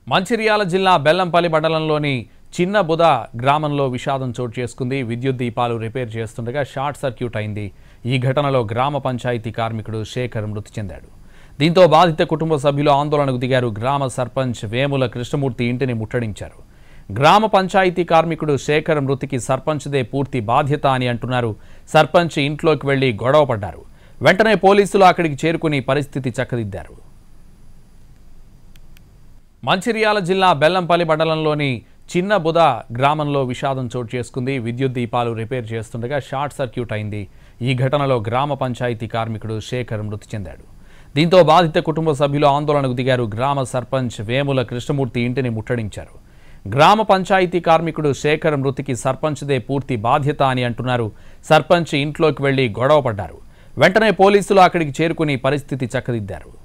మంచిర్యాల జిల్లా బెల్లంపల్లి మండలంలోని చిన్న బుద గ్రామంలో విషాదం చోటు చేసుకుంది విద్యుత్ దీపాలు రిపేర్ చేస్తుండగా షార్ట్ సర్క్యూట్ అయింది ఈ ఘటనలో గ్రామ పంచాయతీ కార్మికుడు శేఖర్ మృతి చెందాడు దీంతో బాధిత కుటుంబ సభ్యులు ఆందోళనకు దిగారు గ్రామ సర్పంచ్ వేముల కృష్ణమూర్తి ఇంటిని ముట్టడించారు గ్రామ పంచాయతీ కార్మికుడు శేఖర్ మృతికి సర్పంచ్దే పూర్తి బాధ్యత అని అంటున్నారు సర్పంచ్ ఇంట్లోకి వెళ్లి గొడవ పడ్డారు వెంటనే పోలీసులు అక్కడికి చేరుకుని పరిస్థితి చక్కదిద్దారు మంచిర్యాల జిల్లా బెల్లంపల్లి మండలంలోని చిన్న బుద గ్రామంలో విషాదం చోటు చేసుకుంది విద్యుత్ దీపాలు రిపేర్ చేస్తుండగా షార్ట్ సర్క్యూట్ అయింది ఈ ఘటనలో గ్రామ పంచాయతీ కార్మికుడు శేఖర్ మృతి చెందాడు దీంతో బాధిత కుటుంబ సభ్యులు ఆందోళనకు దిగారు గ్రామ సర్పంచ్ వేముల కృష్ణమూర్తి ఇంటిని ముట్టడించారు గ్రామ పంచాయతీ కార్మికుడు శేఖర్ మృతికి సర్పంచ్దే పూర్తి బాధ్యత అని అంటున్నారు సర్పంచ్ ఇంట్లోకి వెళ్లి గొడవ పడ్డారు వెంటనే పోలీసులు అక్కడికి చేరుకుని పరిస్థితి చక్కదిద్దారు